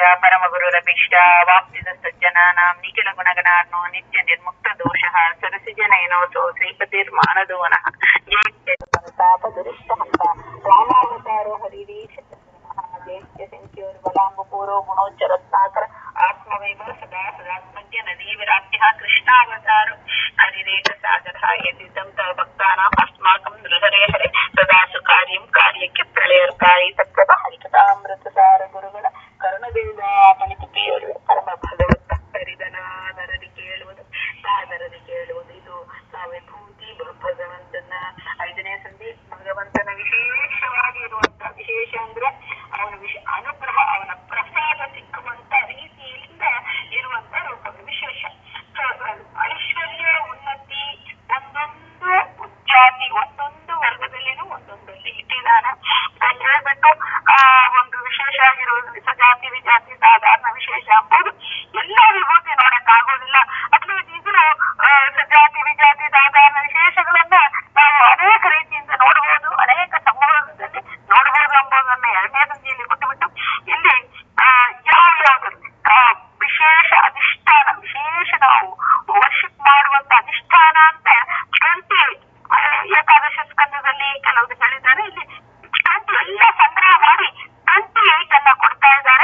ಪರಮಗುರುರಭಿಷ್ಟ ವಾಪ್ತಿದ ಸಜ್ಜನಾನಾಂ ನಿಖಿಲ ಗುಣಗಣಾರ್ನೋ ನಿತ್ಯ ನಿರ್ಮುಕ್ತ ದೋಷಃ ಸರಸಿಜನಯನೋಸೋ ಶ್ರೀಪತಿರ್ಮಾನದೋನಃ ಜಯ ತಾಪದುರಿಷ್ಟ ಹಂತ ರಾಮಾವತಾರೋ ಹರಿರೀಶ ಜೈತ್ಯ ಸಂಖ್ಯೋರ್ಬಲಾಂಬಪೂರೋ ಗುಣೋಚ್ಚರತ್ನಾಕರ ಆತ್ಮವೈಭವ ಸದಾ ಸದಾತ್ಮಜ್ಞ ನದೀ ವಿರಾಟ್ಯಃ ಕೃಷ್ಣಾವತಾರೋ ಹರಿರೇಖ ಸಾಗರ ಯತಿತಂ ತವ ಭಕ್ತಾನಾಂ ಅಸ್ಮಾಕಂ ನೃಹರೇ ಹರೆ ಸದಾ ಸುಕಾರ್ಯಂ ಕಾರ್ಯಕ್ಕೆ ಪ್ರಳಯರ್ಕಾರಿ ತತ್ವದ ಹರಿಕಥಾಮೃತ ಸಾರ ಗುರುಗಳ ಕರುಣದಿಂದ ಮಣಿಕುಪಿಯರು ಪರಮ ಭಗವತ್ ಭಕ್ತರಿದನಾದರದಿ ಕೇಳುವುದು ಸಾದರದಿ ಕೇಳುವುದು ಇದು ವಿಭೂತಿ ಭಗವಂತನ ಐದನೇ ಸಂಧಿ ಭಗವಂತನ ವಿಶೇಷವಾಗಿ ಇರುವಂತ ವಿಶೇಷ ಅಂದ್ರೆ ಅವನ ವಿಶ ಅನುಗ್ರಹ ಅವನ ಪ್ರಸಾದ ಸಿಕ್ಕುವಂತ ರೀತಿಯಿಂದ ಇರುವಂತ ರೂಪ ವಿಶೇಷ So, ಐಶ್ವರ್ಯ ಉನ್ನತಿ ಒಂದೊಂದು ಜಾತಿ ಒಂದೊಂದು ವರ್ಗದಲ್ಲಿನೂ ಒಂದೊಂದಲ್ಲಿ ಇಟ್ಟಿದ್ದಾನ ಅಂತ ಹೇಳ್ಬಿಟ್ಟು ಆ ಒಂದು ವಿಶೇಷ ಆಗಿರುವುದು ಸಜಾತಿ ವಿಜಾತಿ ಸಾಧಾರಣ ವಿಶೇಷ ಅಂಬೋದು ಎಲ್ಲ ವಿಭೂತಿ ನೋಡಕ್ ಆಗೋದಿಲ್ಲ ಅಟ್ಲೀಸ್ಟ್ ಇದು ಸಜಾತಿ ವಿಜಾತಿ ಸಾಧಾರಣ ವಿಶೇಷಗಳನ್ನ ನಾವು ಅನೇಕ ರೀತಿಯಿಂದ ನೋಡಬಹುದು ಅನೇಕ ಸಮೂಹದಲ್ಲಿ ನೋಡಬಹುದು ಎಂಬುದನ್ನ ಎರಡನೇ ಸಂಧಿಯಲ್ಲಿ ಕೊಟ್ಟುಬಿಟ್ಟು ಇಲ್ಲಿ ಆ, ಯಾವ ಯಾವ್ದು ಆ, ವಿಶೇಷ ಅಧಿಷ್ಠಾನ ವಿಶೇಷ ನಾವು ವರ್ಷಿಪ್ ಮಾಡುವಂತ ಅಧಿಷ್ಠಾನ ಅಂತ ಟ್ವೆಂಟಿ ಏಕಾದಶ ಸ್ಕಂದದಲ್ಲಿ ಕೆಲವರು ಹೇಳಿದ್ದಾರೆ ಇಲ್ಲಿ ಟ್ವೆಂಟಿ ಎಲ್ಲ ಸಂಗ್ರಹ ಮಾಡಿ ಟ್ವೆಂಟಿ ಏಟ್ ಅನ್ನ ಕೊಡ್ತಾ ಇದ್ದಾರೆ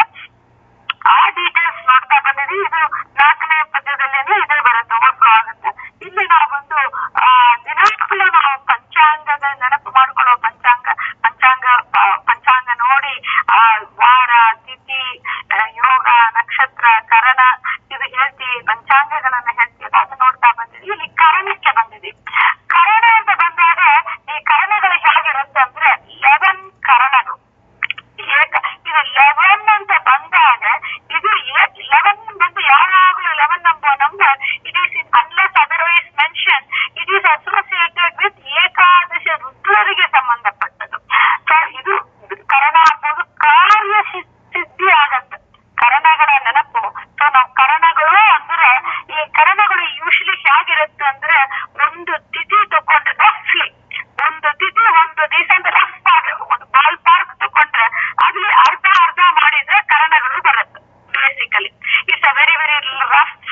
ಆ ಡೀಟೇಲ್ಸ್ ನೋಡ್ತಾ ಬಂದಿದ್ವಿ ಇದು ನಾಲ್ಕನೇ ಪದ್ಯದಲ್ಲೇನೆ ಇದೇ ಬರುತ್ತೆ ಓವರ್ಫ್ಲೋ ಆಗುತ್ತೆ ಇಲ್ಲಿ ನಾವು ಬಂದು ಆ ದಿನಾಂಕಲು ನಾವು ಪಂಚಾಂಗದ ನೆನಪು ಮಾಡ್ಕೊಳ್ಳೋ ಪಂಚಾಂಗ ಪಂಚಾಂಗ ಆ, ಪಂಚಾಂಗ ನೋಡಿ ಆ ವಾರ ತಿಥಿ ಆ, ಯೋಗ ನಕ್ಷತ್ರ ಕರಣ ಇದು ಹೇಳ್ತೀವಿ ಪಂಚಾಂಗಗಳನ್ನ ಹೇಳ್ತೀವಿ ಅದು ನೋಡ್ತಾ ಬಂದಿದ್ವಿ ಇಲ್ಲಿ ಕರಣಕ್ಕೆ ಬಂದಿದ್ವಿ ಕರಣ ಅಂತ ಬಂದಾಗ ಈ ಕರಣಗಳು ಹೇಗಿರುತ್ತೆ ಅಂದ್ರೆ ಲೆವೆನ್ ಕರಣಗಳು ಏಕ ಇದು ಲೆವೆನ್ ಅಂತ ಬಂದಾಗ ಇದು ಲೆವೆನ್ ಬಂದು ಯಾವಾಗಲೂ eleven number number it is in unless otherwise mention it is associated with ಏಕಾದಶ ರುದ್ರರಿಗೆ ಸಂಬಂಧಪಟ್ಟದ್ದು ಸೊ ಇದು ಕರಣ ಅನ್ನೋದು ಕಾರ್ಯ ಸಿದ್- ಸಿದ್ಧಿ ಆಗತ್ತೆ ಕರಣಗಳ ನೆನಪು ಸೊ ನಾವು ಕರಣಗಳು ಅಂದ್ರೆ ಈ ಕರಣಗಳು ಯೂಶಲಿ ಹೇಗಿರುತ್ತೆ ಅಂದ್ರೆ ಒಂದು ತಿಥಿ ತಗೊಂಡ್ರೆ ರಫ್ಲಿ ಒಂದು ತಿಥಿ ಒಂದು ದಿವಸ ಅಂದ್ರೆ ರಫ್ ಆಗಿ ಒಂದು ಬಾಲ್ ಪಾರ್ಕ್ ತಗೊಂಡ್ರೆ ಅಲ್ಲಿ ಅರ್ಧ ಅರ್ಧ ಮಾಡಿದ್ರೆ ಕರಣಗಳು ಬರುತ್ತೆ basically it's a very very rough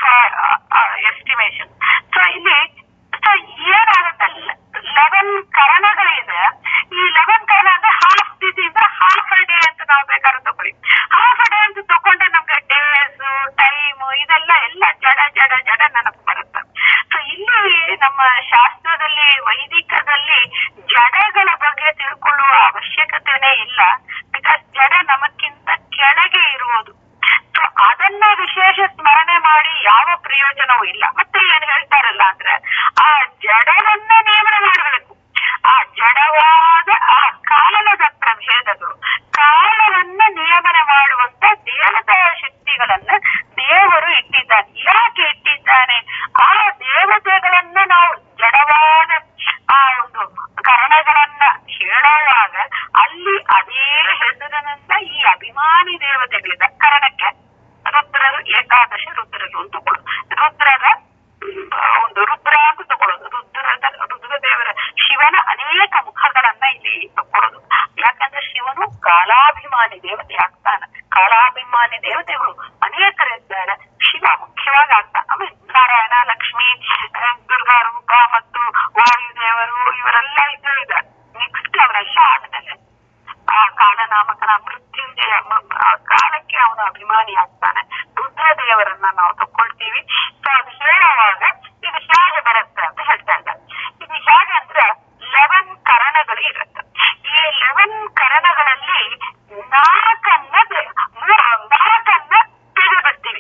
estimation so ಇಲ್ಲಿ ಸೊ ಏನಾಗುತ್ತೆ ಲೆವೆನ್ ಕರಣಗಳಿದೆ ಈ ಲೆವೆನ್ ಕರಣ ಅಂದ್ರೆ ಹಾಫ್ ದಿಸ್ ಇಂದ ಹಾಫ್ ಅ ಡೇ ಅಂತ ನಾವು ಬೇಕಾದ್ರೆ ತಗೊಳ್ಳಿ ಹಾಫ್ ಅ ಡೇ ಅಂತ ತಗೊಂಡ್ರೆ ನಮ್ಗೆ ಡೇಸ್ ಟೈಮ್ ಇದೆಲ್ಲ ಎಲ್ಲ ಜಡ ಜಡ ಜಡ ನೆನಪು ಬರುತ್ತೆ ಸೊ ಇಲ್ಲಿ ನಮ್ಮ ಶಾಸ್ತ್ರದಲ್ಲಿ ವೈದಿಕದಲ್ಲಿ ಜಡಗಳ ಬಗ್ಗೆ ತಿಳ್ಕೊಳ್ಳುವ ಅವಶ್ಯಕತೆನೇ ಇಲ್ಲ ಬಿಕಾಸ್ ಜಡ ನಮಕ್ಕಿಂತ ಕೆಳಗೆ ಇರುವುದು ಸೊ ಅದನ್ನ ವಿಶೇಷ ಸ್ಮರಣೆ ಮಾಡಿ ಯಾವ ಪ್ರಯೋಜನವೂ ಇಲ್ಲ ಮತ್ತೆ ಏನ್ ಹೇಳ್ತಾರಲ್ಲ ಅಂದ್ರೆ ಆ ಜಡವನ್ನ ನೇಮನ ಮಾಡಬೇಕು ಆ ಜಡವಾದ ಆ ಕಾಲದ ಪ್ರಭೇದಗಳು ಕಾಲವನ್ನ ನಿಯಮನ ಮಾಡುವಂತ ದೇವತಾ ಶಕ್ತಿಗಳನ್ನ ದೇವರು ಇಟ್ಟಿದ್ದಾನೆ ಯಾಕೆ ಇಟ್ಟಿದ್ದಾನೆ ಆ ದೇವತೆಗಳನ್ನ ನಾವು ಜಡವಾದ ಆ ಒಂದು ಕರಣಗಳನ್ನ ಹೇಳುವಾಗ ಅಲ್ಲಿ ಅದೇ ಹೆಸರಿನಿಂದ ಈ ಅಭಿಮಾನಿ ದೇವತೆಗಳಿದೆ ಕರಣಕ್ಕೆ ರುದ್ರರು ಏಕಾದಶ ರುದ್ರರು ಅಂತ ತಗೊಳ್ಳೋದು ರುದ್ರರ ಆ, ಒಂದು ರುದ್ರ ಅಂತ ತಗೊಳ್ಳೋದು ರುದ್ರದ ರುದ್ರದೇವರ ಶಿವನ ಅನೇಕ ಮುಖಗಳನ್ನ ಇಲ್ಲಿ ತಗೊಳ್ಳೋದು ಯಾಕಂದ್ರೆ ಶಿವನು ಕಾಲಾಭಿಮಾನಿ ದೇವತೆ ಆಗ್ತಾನೆ ಕಾಲಾಭಿಮಾನಿ ದೇವತೆಗಳು ಅನೇಕರಿದ್ದಾರೆ ಶಿವ ಮುಖ್ಯವಾಗಿ ಆಗ್ತಾನೆ ಆಮೇಲೆ ನಾರಾಯಣ ಲಕ್ಷ್ಮಿ ಆ, ದುರ್ಗಾ ರೂಪ ಮತ್ತು ವಾಯುದೇವರು ಇವರೆಲ್ಲ ಇದ್ದೇ ಇದ್ದಾರೆ ನೆಕ್ಸ್ಟ್ ಅವರೆಲ್ಲ ಆದ್ಮೇಲೆ ಆ ಕಾಲನಾಮಕನ ಮೃತ್ಯುಂಜಯ ಮ- ಆ ಕಾಲಕ್ಕೆ ಅವನು ಅಭಿಮಾನಿ ಆಗ್ತಾನೆ ರುದ್ರದೇವರನ್ನ ನಾವು ತಕೊಳ್ತೀವಿ ಸೊ ಅದು ಹೇಳುವಾಗ ಇದು ಹೇಗೆ ಬರುತ್ತೆ ಅಂತ ಹೇಳ್ತಾ ಇದ್ದಾರೆ ಇದು ಹೇಗೆ ಅಂದ್ರೆ ಲೆವೆನ್ ಕರಣಗಳು ಇರುತ್ತೆ ಈ ಲೆವೆನ್ ಕರಣಗಳಲ್ಲಿ ನಾಲ್ಕನ್ನ ಬೆ- ಮೂರು ನಾಲ್ಕನ್ನ ತೆಗೆದುಬಿಡ್ತೀವಿ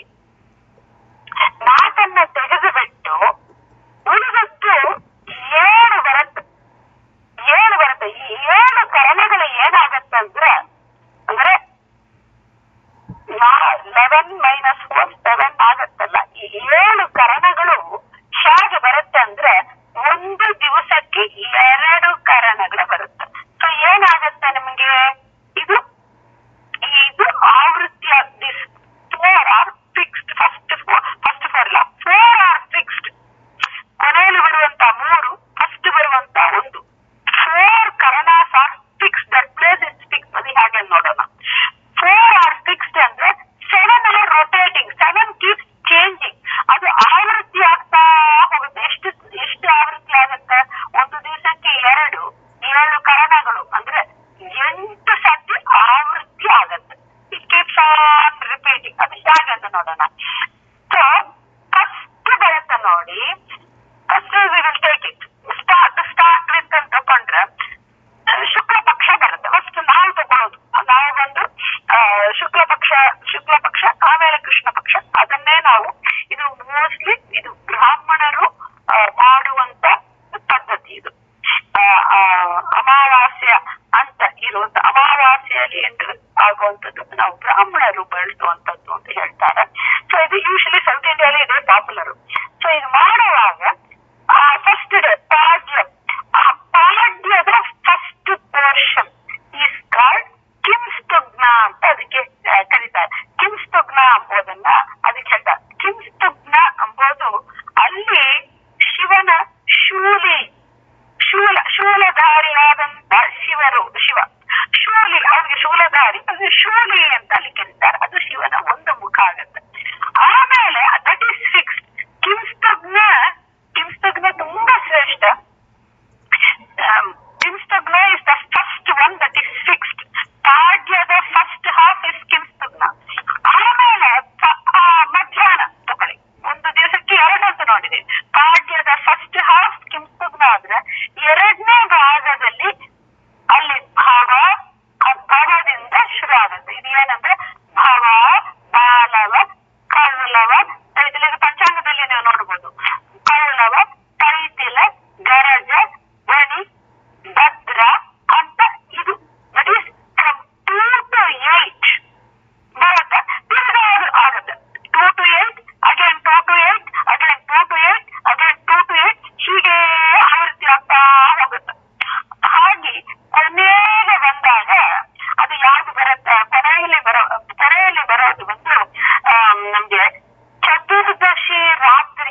ನಾಲ್ಕನ್ನ ತೆಗೆದು ಬಿಟ್ಟು ಉಳಿದದ್ದು ಏಳು ಬರುತ್ತೆ ಏಳು ಬರುತ್ತೆ ಈ ಏಳು ಕರಣಗಳು ಏನಾಗತ್ತಂದ್ರೆ ಅಂದ್ರೆ ಲೆವೆನ್ ಮೈನಸ್ ಫೋರ್ ಸೆವೆನ್ ಆಗತ್ತಲ್ಲ ಈ ಏಳು ಕರಣಗಳು ಹೇಗೆ ಬರುತ್ತೆ ಅಂದ್ರೆ ಒಂದು ದಿವಸಕ್ಕೆ ಎರಡು ಕರಣಗಳು ಬರುತ್ತೆ ಸೊ ಏನಾಗತ್ತೆ ನಿಮಗೆ ಇದು ಇದು ಆವೃತ್ತಿಯ this four are fixed first first four ಇಲ್ಲ ಫೋರ್ ಆರ್ ಫಿಕ್ಸ್ಡ್ ಕೊನೆಯಲ್ಲಿ ಬರುವಂತ ಮೂರು ಫಸ್ಟ್ ಬರುವಂತ ಒಂದು ಫೋರ್ ಕರಣಾಸ್ are fix that place is fix ಅದು ಹಾಗೆ ನೋಡೋಣ ಫೋರ್ ಆರ್ ಫಿಕ್ಸ್ಡ್ ಅಂದ್ರೆ ನೋಡೋಣ ಸೊ ಫಸ್ಟ್ ಬರುತ್ತೆ ನೋಡಿ first will take it start start with ಅಂತ ತಕೊಂಡ್ರೆ ಶುಕ್ಲ ಪಕ್ಷ ಬರುತ್ತೆ ಫಸ್ಟ್ ನಾವು ತಗೊಳ್ಳೋದು ನಾವು ಬಂದು ಆ, ಶುಕ್ಲ ಪಕ್ಷ ಶುಕ್ಲ ಪಕ್ಷ ಆಮೇಲೆ ಕೃಷ್ಣ ಪಕ್ಷ ಅದನ್ನೇ ನಾವು ಇದು ಮೋಸ್ಟ್ಲಿ ಇದು ಬ್ರಾಹ್ಮಣರು ಆ, ಮಾಡುವಂತ ಪದ್ಧತಿ ಇದು ಆ, ಆ, ಅಮಾವಾಸ್ಯ ಅಂತ ಇರುವಂತ ಅಮಾವಾಸ್ಯೆಯಲ್ಲಿ ಎಂಟು ಆಗುವಂತದ್ದು ನಾವು ಬ್ರಾಹ್ಮಣರು ಬಳಸುವಂತದ್ದು ಅಂತ ಹೇಳ್ತಾರೆ ಸೊ ಇದು ಯೂಶಲಿ ಸೌತ್ ಇಂಡಿಯಾಲಿ ಇದೆ ಪಾಪ್ಯುಲರ್ ಸೊ ಇದು ಮಾಡುವಾಗ ಫಸ್ಟ್ ಡೇ ಪಾಡ್ಯ ಆ ಪಾಡ್ಯದ ಫಸ್ಟ್ ಪೋರ್ಷನ್ ಈಸ್ ಕಾಲ್ಡ್ ಕಿಂಸ್ತುಗ್ನ ಅಂತ ಅದಕ್ಕೆ ಆ, ಕರೀತಾರೆ ಕಿಂಸ್ತುಗ್ನ ಎಂಬುದನ್ನ ಅದಕ್ಕೆ ಹೇಳ್ತಾರೆ ಕಿಂಸ್ತುಗ್ನ ಎಂಬುದು ಅಲ್ಲಿ ಶಿವನ ಶೂಲಿ ಶೂಲ ಶೂಲಧಾರಿಯಾದಂತ ಶಿವರು ಶಿವ ಶೂಲಿ ಅವ್ರಿಗೆ ಶೂಲಧಾರಿ ಅದು ಶೂಲಿ ಅಂತ ಅಲ್ಲಿ ಕರೀತಾರೆ ಅದು ಶಿವನ ಒಂದು ಮುಖ ಆಗುತ್ತೆ ಆಮೇಲೆ ದಟ್ ಈಸ್ ಫಿಕ್ಸ್ ಕಿಂಸ್ತಗ್ನ ಕಿಂಸ್ತಗ್ನ ತುಂಬಾ ಶ್ರೇಷ್ಠ ಕಿಂಸ್ತಗ್ನ is the first one that is fixed ಪಾಡ್ಯದ ಫಸ್ಟ್ ಹಾಫ್ ಇಸ್ ಕಿಂಸ್ತಗ್ನ ಆಮೇಲೆ ಪ- ಆ, ಮಧ್ಯಾಹ್ನ ತಗೊಳ್ಳಿ ಒಂದು ದಿವಸಕ್ಕೆ ಎರಡು ಅಂತ ನೋಡಿದೆ ಪಾಡ್ಯದ ಫಸ್ಟ್ ಹಾಫ್ ಕಿಂಸ್ತಗ್ನ ಆದ್ರೆ ಎರಡನೇ ಭಾಗದಲ್ಲಿ ಅಲ್ಲಿ ಭಾವ ಆ ಭವದಿಂದ ಶುರು ಆಗುತ್ತೆ ಇದು ಏನಂದ್ರೆ ಭವ ಬಾಲವ ಕೌಲವ ಇದರಲ್ಲಿ ಪಂಚಾಂಗದಲ್ಲಿ ನೀವು ನೋಡ್ಬೋದು ಕೌಲವ ತೈತಿಲ ಗರಜ ವಣಿ ಭದ್ರ ಅಂತ ಇದು that is from two to eight ಬರುತ್ತೆ ತಿರ್ಗಾ ಅದು ಆಗುತ್ತೆ two to eight again two to eight again two to eight again two to eight ಹೀಗೆ ಆವೃತ್ತಿ ಆಗ್ತಾ ಹೋಗುತ್ತೆ ಹಾಗೆ ಕೊನೆಗೆ ಬಂದಾಗ ಅದು ಯಾವ್ದು ಬರುತ್ತೆ ಕೊನೆಯಲ್ಲಿ ಬರೋ ಕೊನೆಯಲ್ಲಿ ಬರೋದು ಬಂದು ಆಮ್, ನಮ್ಗೆ ಚತುರ್ದಶಿ ರಾತ್ರಿ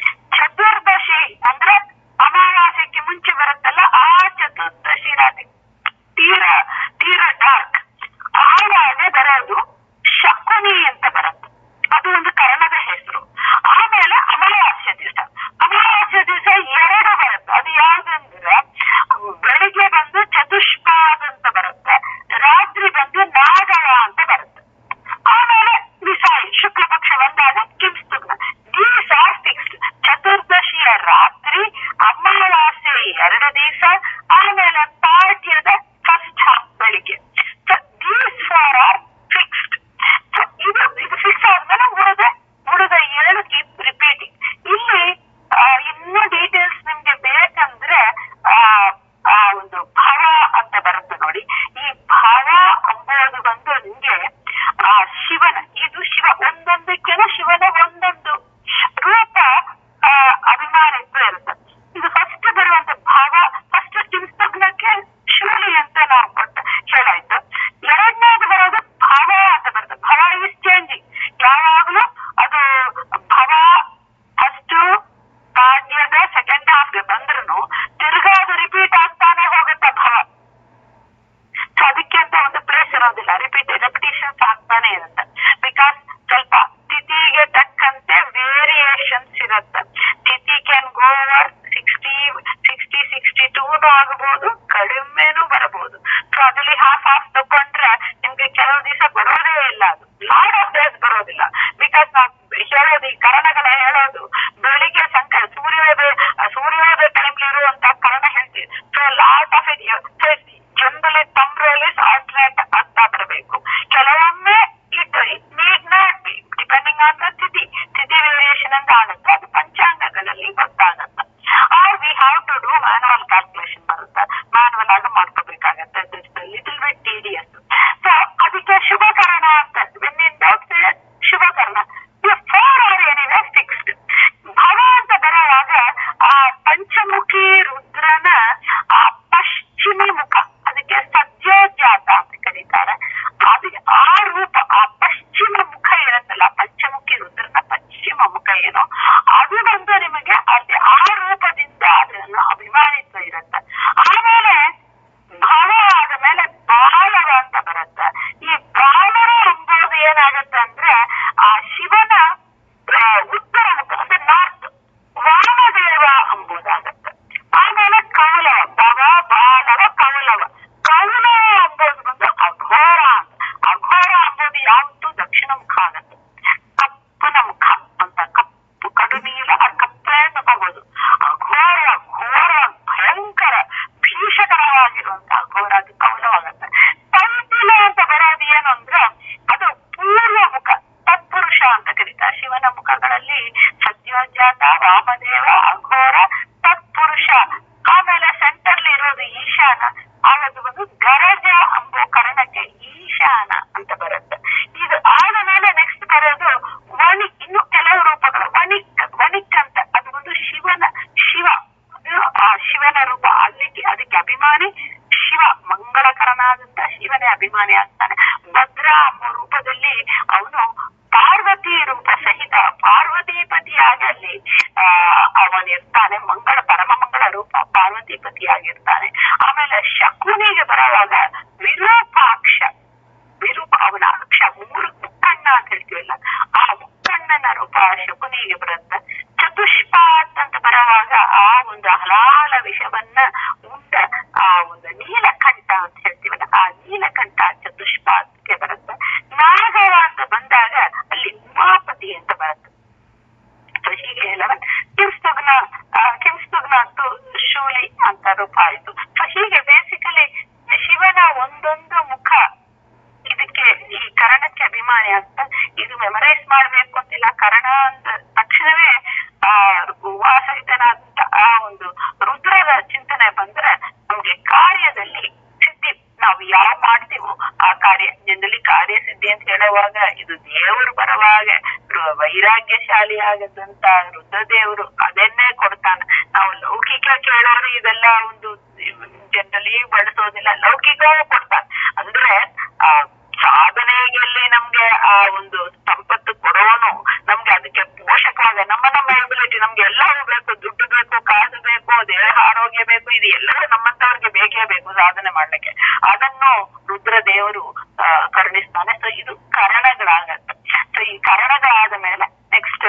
ಚತುರ್ದಶಿ ಅಂದ್ರೆ ಅಮಾವಾಸ್ಯಕ್ಕೆ ಮುಂಚೆ ಬರುತ್ತಲ್ಲ ಆ ಚತುರ್ದಶಿ ರಾತ್ರಿ ತೀರ ತೀರ ಡಾರ್ಕ್ ಆವಾಗ ಬರೋದು ಶಕುನಿ ಅಂತ ಬರುತ್ತೆ ಅದು ಒಂದು ಕರ್ಣದ ಹೆಸರು ಆಮೇಲೆ ಅಮಾವಾಸ್ಯ ದಿವಸ ಅಮಾವಾಸ್ಯ ದಿವಸ ಎರಡು ಬರುತ್ತೆ ಅದು ಯಾವ್ದಂದ್ರೆ ಬೆಳಿಗ್ಗೆ ಬಂದು ಚತುಷ್ಪಾದ ಅಂತ ಬರುತ್ತೆ ರಾತ್ರಿ ಬಂದು ನಾಗರ ಅಂತ ಬರುತ್ತೆ ಆಮೇಲೆ ವಿಸಾಯಿ ಶುಕ್ಲ ಪಕ್ಷ ಬಂದಾಗ ಕಿಂಸ್ತುಗ್ನ ದೀಸ್ ಆರ್ ಫಿಕ್ಸ್ಡ್ ಚತುರ್ದಶಿಯ ರಾತ್ರಿ ಅಮಾವಾಸ್ಯೆ ಎರಡು ದಿವಸ ಆಮೇಲೆ ಪಾಡ್ಯದ ಫಸ್ಟ್ ಹಾಫ್ ಬೆಳಿಗ್ಗೆ ದೀಸ್ ಫಾರ್ ಆರ್ ಫಿಕ್ಸ್ಡ್ ಇದು ಇದು ಫಿಕ್ಸ್ ಆದ್ಮೇಲೆ ಉಳಿದ ಉಳಿದ ಏಳು ಕೀಪ್ ರಿಪೀಟಿಂಗ್ ಇಲ್ಲಿ ಆ, ಇನ್ನೂ ಡೀಟೇಲ್ಸ್ ನಿಮ್ಗೆ ಬೇಕಂದ್ರೆ ಆ ಆ ಒಂದು ಭಾವ ಅಂತ ಬರುತ್ತೆ ನೋಡಿ ಈ ಭಾವ ಅಂಬೋದು ಬಂದು ನಿಮ್ಗೆ ಆ ಶಿವನ ಇದು ಶಿವ ಒಂದೊಂದಕ್ಕೆನ ಶಿವನ ಒಂದೊಂದು ರೂಪ ಆ, ಅಭಿಮಾನಿತ್ವ ಇರುತ್ತೆ ಇದು ಫಸ್ಟ್ ಬರುವಂತ ಭಾವ ಫಸ್ಟ್ ಕಿಂಸ್ತಗ್ನಕ್ಕೆ ಶೂಲಿ ಅಂತ ನಾವು ಕೊಟ್ಟ ಹೇಳಾಯ್ತು ಎರಡನೇದು ಬರೋದು ಭಾವ ಅಂತ ಬರುತ್ತೆ ಭಾವ ಇಸ್ ಚೇಂಜಿಂಗ್ ಯಾವಾಗ್ಲೂ ಅದು ಭಾವ ಫಸ್ಟ್ ಪಾಡ್ಯದ ಸೆಕೆಂಡ್ ಹಾಫ್ಗೆ ಬಂದ್ರು ತಿರ್ಗಾ ಅದು ರಿಪೀಟ್ ಆಗ್ತಾನೆ ಹೋಗುತ್ತೆ ಭಾವ ಸೊ ಅದಕ್ಕೆ ಅಂತ ಒಂದು ಪ್ಲೇಸ್ ಇರೋದಿಲ್ಲ ರಿಪೀಟ್ ರೆಪಿಟೇಷನ್ಸ್ ಆಗ್ತಾನೆ ಇರುತ್ತೆ ಬಿಕಾಸ್ ಸ್ವಲ್ಪ ತಿಥಿಗೆ ತಕ್ಕಂತೆ ವೇರಿಯೇಷನ್ಸ್ ಇರುತ್ತೆ ತಿಥಿ can go over sixty sixty sixty ಟೂನು ಆಗಬಹುದು ಕಡಿಮೆನೂ ಬರಬಹುದು ಸೊ ಅದ್ರಲ್ಲಿ ಹಾಫ್ ಹಾಫ್ ತಕೊಂಡ್ರೆ ನಿಮ್ಗೆ ಕೆಲವು ದಿವಸ ಬರೋದೇ ಇಲ್ಲ ಅದು ಲಾಡ್ ಆಫ್ ಡೇಸ್ ಬರೋದಿಲ್ಲ ಬಿಕಾಸ್ ನಾವು ಹೇಳೋದು ಈ ಕರಣಗಳ ಹೇಳೋದು ಬೆಳಿಗ್ಗೆ ಸಂಕ ಸೂರ್ಯೋದಯ ಸೂರ್ಯೋದಯ ಟೈಮ್ಲಿ ಇರುವಂತ ಕರಣ ಹೇಳ್ತೀವಿ so lot of it generally ತಮ್ ರೋಲಿಸ್ ಆಲ್ಟರ್ನೇಟ್ ಆಗ್ತಾ ಬರಬೇಕು ಕೆಲವೊಮ್ಮೆ it it need not be depending on the ತಿಥಿ ತಿಥಿ ವೇರಿಯೇಷನ್ ಅಂತ ಆಗುತ್ತೆ ಅದು ಪಂಚಾಂಗಗಳಲ್ಲಿ ಗೊತ್ತಾಗತ್ತೆ or we have to do manual calculation ಬರುತ್ತೆ ಮ್ಯಾನುವಲ್ ಆಗಿ ಮಾಡ್ಕೋಬೇಕಾಗತ್ತೆ ಲಿಟಲ್ ಬಿಟ್ ಟಿಡಿಯಸ್ ಸೊ ಅದಕ್ಕೆ ಶುಭಕರಣ ಅಂತ ಅವನ ಅಕ್ಷ ಮೂರು ಮುಕ್ಕಣ್ಣ ಅಂತ ಹೇಳ್ತೀವಲ್ಲ ಆ ಮುಕ್ಕಣ್ಣನ ರೂಪ ಶಕುನಿಗೆ ಬರುತ್ತೆ ಚತುಷ್ಪಾತ್ ಅಂತ ಬರುವಾಗ ಆ ಒಂದು ಹಲಾಲ ವಿಷವನ್ನ ಉಂಡ ಆ ಒಂದು ನೀಲಕಂಠ ಅಂತ ಹೇಳ್ತೀವಲ್ಲ ಆ ನೀಲಕಂಠ ಚತುಷ್ಪಾತ್ಗೆ ಬರುತ್ತೆ ನಾಗವ ಅಂತ ಬಂದಾಗ ಅಲ್ಲಿ ಉಮಾಪತಿ ಅಂತ ಬರುತ್ತೆ ಸೊ ಹೀಗೆ ಲೆವೆನ್ ಕಿಂಸ್ತುಗ್ನ ಕಿಂಸ್ತುಗ್ನ ಅಂತೂ ಶೂಲಿ ಅಂತ ರೂಪ ಆಯ್ತು ಸೊ ಹೀಗೆ ಬೇಸಿಕಲಿ ಶಿವನ ಒಂದೊಂದು ಮುಖ ಇದಕ್ಕೆ ಈ ಕರಣಕ್ಕೆ ಅಭಿಮಾನಿ ಅಂತ ಇದು ಮೆಮರೈಸ್ ಮಾಡ್ಬೇಕು ಅಂತಿಲ್ಲ ಕರಣ ಅಂತ ತಕ್ಷಣವೇ ಆ ಉವಾಸಹಿತನಾದಂತ ಆ ಒಂದು ರುದ್ರದ ಚಿಂತನೆ ಬಂದ್ರೆ ನಮ್ಗೆ ಕಾರ್ಯದಲ್ಲಿ ಸಿದ್ಧಿ ನಾವು ಯಾವ ಮಾಡ್ತೀವೋ ಆ ಕಾರ್ಯ ಜನರಲಿ ಕಾರ್ಯ ಸಿದ್ಧಿ ಅಂತ ಹೇಳುವಾಗ ಇದು ದೇವರು ಬರುವಾಗ ರು- ವೈರಾಗ್ಯಶಾಲಿ ಆಗದಂತ ರುದ್ರದೇವರು ಅದನ್ನೇ ಕೊಡ್ತಾನೆ ನಾವು ಲೌಕಿಕ ಕೇಳೋರು ಇದೆಲ್ಲ ಒಂದು ಜನರಲಿ ಬಳಸೋದಿಲ್ಲ ಲೌಕಿಕವೂ ಕೊಡ್ತಾನೆ ಅಂದ್ರೆ ಆ ಸಾಧನೆಯಲ್ಲಿ ನಮ್ಗೆ ಆ ಒಂದು ಸಂಪತ್ತು ಕೊಡೋನು ನಮ್ಗೆ ಅದಕ್ಕೆ ಪೋಷಕವಾದ ನಮ್ಮ ನಮ್ಮ ಎಬಿಲಿಟಿ ನಮ್ಗೆ ಎಲ್ಲವೂ ಬೇಕು ದುಡ್ಡು ಬೇಕು ಕಾಸು ಬೇಕು ದೇಹ ಆರೋಗ್ಯ ಬೇಕು ಇದು ಎಲ್ಲವೂ ನಮ್ಮಂತವ್ರಿಗೆ ಬೇಕೇ ಬೇಕು ಸಾಧನೆ ಮಾಡ್ಲಿಕ್ಕೆ ಅದನ್ನು ರುದ್ರ ದೇವರು ಆ, ಕರುಣಿಸ್ತಾನೆ ಸೊ ಇದು ಕರಣಗಳಾಗತ್ತೆ ಸೊ ಈ ಕರಣಗಳಾದ ಮೇಲೆ ನೆಕ್ಸ್ಟ್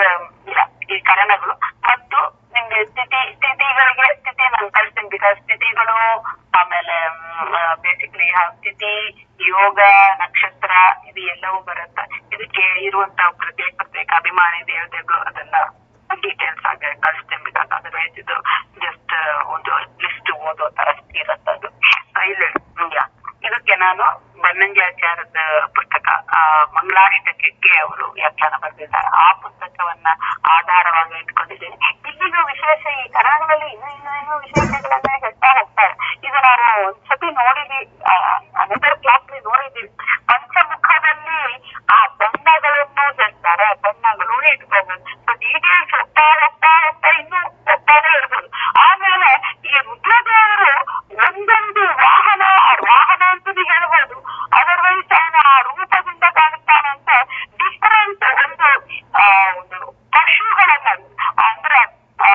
ಈ ಕರಣಗಳು ಮತ್ತು ನಿಮ್ಗೆ ಸ್ಥಿತಿ ಸ್ಥಿತಿಗಳಿಗೆ ಸ್ಥಿತಿ ನಾನು ಕಳ್ಸ್ತೀನಿ ಬಿಕಾಸ್ ಸ್ಥಿತಿಗಳು ಆಮೇಲೆ ಬೇಸಿಕ್ಲಿ ಸ್ಥಿತಿ ಯೋಗ ನಕ್ಷತ್ರ ಇದು ಎಲ್ಲವೂ ಬರುತ್ತೆ ಇದಕ್ಕೆ ಇರುವಂತ ಪ್ರತ್ಯೇಕ ಪ್ರತ್ಯೇಕ ಅಭಿಮಾನಿ ದೇವತೆಗಳು ಅದೆಲ್ಲ ಡೀಟೇಲ್ಸ್ ಆಗಿ ಕಳಿಸ್ತೇನೆ ಬಿಕಾಸ್ ಅದರ್ವೈಸ್ ಇದು ಜಸ್ಟ್ ಒಂದು ಲಿಸ್ಟ್ ಓದೋ ತರ ಇರುತ್ತೆ ಅದು ಆ, ಇಲ್ಲಿ ಯಾ ಇದಕ್ಕೆ ನಾನು ಬನ್ನಂಜಾಚಾರದ ಪುಸ್ತಕ ಆ, ಮಂಗಳಾಷ್ಟಕಕ್ಕೆ ಅವರು ವ್ಯಾಖ್ಯಾನ ಬರೆದಿದ್ದಾರೆ ಆ ಪುಸ್ತಕವನ್ನ ಆಧಾರವಾಗಿ ಇಟ್ಕೊಂಡಿದ್ದೀನಿ ಇಲ್ಲಿಗೂ ವಿಶೇಷ ಈ ಕನ್ನಡದಲ್ಲಿ ಇನ್ನೂ ಇನ್ನೂ ಇನ್ನೂ ವಿಶೇಷಗಳನ್ನ ಹೇಳ್ತಾ ಹೋಗ್ತಾರೆ ಇದು ನಾನು ಒಂದ್ಸತಿ ನೋಡಿದ್ವಿ ಅನದರ್ ಕ್ಲಾಸ್ ನೋಡಿದ್ವಿ ಪಂಚಮುಖದಲ್ಲಿ ಆ ಬಣ್ಣಗಳನ್ನು ಹೇಳ್ತಾರೆ ಬಣ್ಣಗಳು ಇಟ್ಕೋಬಹುದು ಸೊ ಡೀಟೇಲ್ಸ್ ಹೋಗ್ತಾ ಹೋಗ್ತಾ ಹೋಗ್ತಾ ಇನ್ನೂ ಹೋಗ್ತಾನೆ ಇರ್ಬೋದು ಆಮೇಲೆ ಈ ರುದ್ರದೇವರು ಒಂದೊಂದು ವಾಹನ ಆ ವಾಹನ ಅಂತಾನೆ ಹೇಳ್ಬೋದು ಅದರ್ವೈಸ್ ಅವನ ಆ ರೂಪದಿಂದ ಕಾಣುತ್ತಾನಂತ ಡಿಫರೆಂಟ್ ಒಂದು ಆ, ಒಂದು ಪಶುಗಳನ್ನ ಅಂದ್ರೆ ಆ,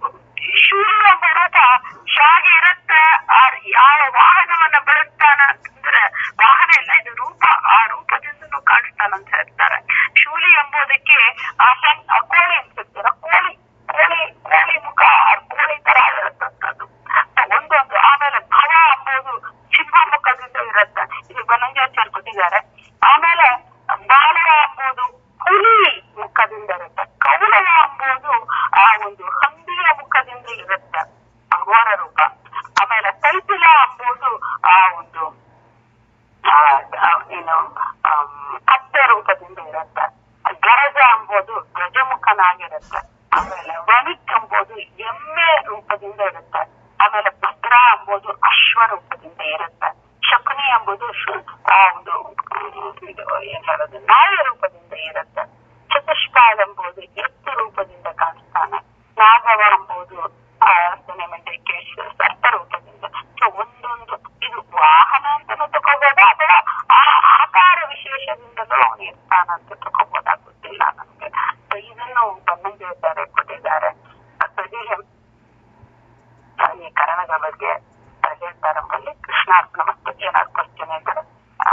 ಶೂರು ಎಂಬ ರೂಪ ಹೇಗೆ ಇರುತ್ತೆ ಆ ಯಾವ ವಾಹನವನ್ನ ಬಳಸ್ತಾನ ಅಂತಂದ್ರೆ ವಾಹನ ಇಲ್ಲ ಇದು ರೂಪ ಆ ರೂಪದಿಂದನೂ ಕಾಣಿಸ್ತಾನಂತ ಹೇಳ್ತಾರೆ ಶೂಲಿ ಎಂಬುದಕ್ಕೆ ಆ ಸಣ್ಣ ಆ ಕೋಳಿ ಅನ್ಸುತ್ತೀರ ಕೋಳಿ ಕೋಳಿ ಕೋಳಿ ಮುಖ ಆ ಕೋಳಿ ತರ ಇರತ್ತಂತದ್ದು ಒಂದೊಂದು ಆಮೇಲೆ ಭವ ಎಂಬುದು ಸಿಂಹ ಮುಖದಿಂದ ಇರುತ್ತೆ ಇದು ಬನಂಜಾಚಾರ್ ಕೊಟ್ಟಿದ್ದಾರೆ ಆಮೇಲೆ ಬಾಲವ ಎಂಬುದು ಹುಲಿ ಮುಖದಿಂದ ಇರುತ್ತೆ ಕೌಲವ ಎಂಬುದು ಆ ಒಂದು ಹಂದಿಯ ಮುಖದಿಂದ ಇರುತ್ತೆ ಭಗವಾನ ರೂಪ ಆಮೇಲೆ ತೈತಿಲ ಎಂಬುದು ಆ ಒಂದು ಆ, ಆ, ಏನು ಆಮ್, ಕತ್ತೆ ರೂಪದಿಂದ ಇರುತ್ತೆ ಗರಜ ಎಂಬುದು ಗಜಮುಖನಾಗಿರುತ್ತೆ ಆಮೇಲೆ ವಣಿಕ್ ಎಂಬುದು ಎಮ್ಮೆ ರೂಪದಿಂದ ಇರುತ್ತೆ ಆಮೇಲೆ ಭದ್ರ ಎಂಬುದು ಅಶ್ವ ರೂಪದಿಂದ ಇರುತ್ತೆ ಶಕುನಿ ಎಂಬುದು ಶು- ಆ ಒಂದು ಹ್ಮ್, ಇದು ಏನ್ ಹೇಳೋದು ನಾಯಿ ರೂಪದಿಂದ ಇರುತ್ತೆ ಚತುಷ್ಪಾದ ಎಂಬುದು ಎತ್ತು ರೂಪದಿಂದ ಕಾಣಿಸ್ತಾನೆ ನಾಗವ ಎಂಬುದು ಆ ಸಿನಿಮೆಂಟಿಕ್ ಸರ್ಪ ರೂಪದಿಂದ ಸೊ ಒಂದೊಂದು ಇದು ವಾಹನ ಅಂತಾನು ತಗೋಬೋದಾ ಅಥವಾ ಆ ಆಕಾರ ವಿಶೇಷದಿಂದಲೂ ಅವನು ಇರ್ತಾನಂತ ತಗೋಬೋದಾ ಗೊತ್ತಿಲ್ಲ ನಮ್ಗೆ ಸೊ ಇದನ್ನು ಬನ್ನಂಜಾಚಾರ್ಯ ಕೊಟ್ಟಿದ್ದಾರೆ ಸೊ ಹೀಗೆ ಆ, ಈ ಕರಣಗಳ ಬಗ್ಗೆ ಹೇಳ್ತಾರೆ ಎಂಬಲ್ಲಿ ಕೃಷ್ಣಾರ್ಪಣ ಮತ್ತು ಏನಾದ್ರು ಕ್ವಶನ್ ಇದ್ರೆ